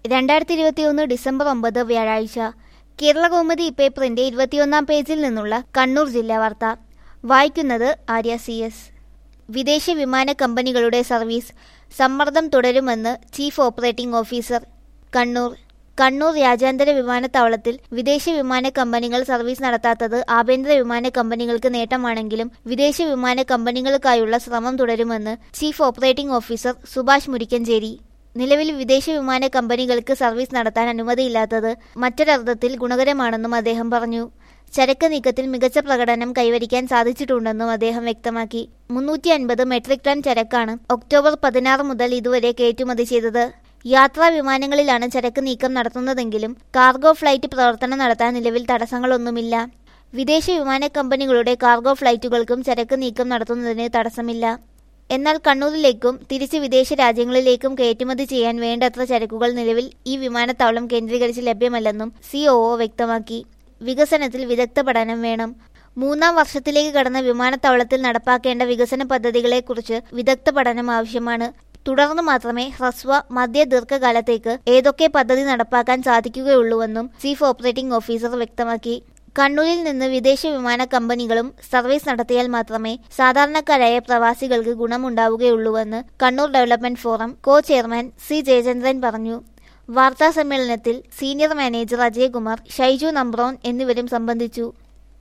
രണ്ടായിരത്തി ഇരുപത്തിയൊന്ന് ഡിസംബർ ഒമ്പത് വ്യാഴാഴ്ച കേരള കൗമുദി പേപ്പറിന്റെ ഇരുപത്തിയൊന്നാം പേജിൽ നിന്നുള്ള കണ്ണൂർ ജില്ലാ വാർത്ത വായിക്കുന്നത് ആര്യ സി എസ് വിദേശ വിമാന കമ്പനികളുടെ സർവീസ് സമ്മർദ്ദം തുടരുമെന്ന് chief operating officer Kannur Kannur രാജ്യാന്തര വിമാനത്താവളത്തിൽ വിദേശ വിമാന കമ്പനികൾ സർവീസ് നടത്താത്തത് ആഭ്യന്തര വിമാന കമ്പനികൾക്ക് നേട്ടമാണെങ്കിലും വിദേശ വിമാന കമ്പനികൾക്കായുള്ള ശ്രമം തുടരുമെന്ന് chief operating officer Subhash Murikkanchery നിലവിൽ വിദേശ വിമാന കമ്പനികൾക്ക് സർവീസ് നടത്താൻ അനുമതിയില്ലാത്തത് മറ്റൊരർത്ഥത്തിൽ ഗുണകരമാണെന്നും അദ്ദേഹം പറഞ്ഞു ചരക്ക് നീക്കത്തിൽ മികച്ച പ്രകടനം കൈവരിക്കാൻ സാധിച്ചിട്ടുണ്ടെന്നും അദ്ദേഹം വ്യക്തമാക്കി മുന്നൂറ്റി അൻപത് മെട്രിക് ടൺ ചരക്കാണ് ഒക്ടോബർ പതിനാറ് മുതൽ ഇതുവരെ കയറ്റുമതി ചെയ്തത് യാത്രാ വിമാനങ്ങളിലാണ് ചരക്ക് നീക്കം നടത്തുന്നതെങ്കിലും കാർഗോ ഫ്ലൈറ്റ് പ്രവർത്തനം നടത്താൻ നിലവിൽ തടസ്സങ്ങളൊന്നുമില്ല വിദേശ വിമാന കമ്പനികളുടെ കാർഗോ ഫ്ലൈറ്റുകൾക്കും ചരക്ക് നീക്കം നടത്തുന്നതിന് തടസ്സമില്ല എന്നാൽ കണ്ണൂരിലേക്കും തിരിച്ച് വിദേശ രാജ്യങ്ങളിലേക്കും കയറ്റുമതി ചെയ്യാൻ വേണ്ടത്ര ചരക്കുകൾ നിലവിൽ ഈ വിമാനത്താവളം കേന്ദ്രീകരിച്ച് ലഭ്യമല്ലെന്നും സിഒഒ വ്യക്തമാക്കി വികസനത്തിൽ വിദഗ്ധ പഠനം വേണം മൂന്നാം വർഷത്തിലേക്ക് കടന്ന വിമാനത്താവളത്തിൽ നടപ്പാക്കേണ്ട വികസന പദ്ധതികളെക്കുറിച്ച് വിദഗ്ധ പഠനം ആവശ്യമാണ് തുടർന്ന് മാത്രമേ ഹ്രസ്വ മധ്യ ദീർഘകാലത്തേക്ക് ഏതൊക്കെ പദ്ധതി നടപ്പാക്കാൻ സാധിക്കുകയുള്ളൂവെന്നും ചീഫ് ഓപ്പറേറ്റിംഗ് ഓഫീസർ വ്യക്തമാക്കി കണ്ണൂരിൽ നിന്ന് വിദേശ വിമാന കമ്പനികളും സർവീസ് നടത്തിയാൽ മാത്രമേ സാധാരണക്കാരായ പ്രവാസികൾക്ക് ഗുണമുണ്ടാവുകയുള്ളൂവെന്ന് Kannur development forum co chairman C Jayachandran പറഞ്ഞു വാർത്താ സമ്മേളനത്തിൽ സീനിയർ മാനേജർ അജയകുമാർ ഷൈജു നമ്പ്രോൻ എന്നിവരും സംബന്ധിച്ചു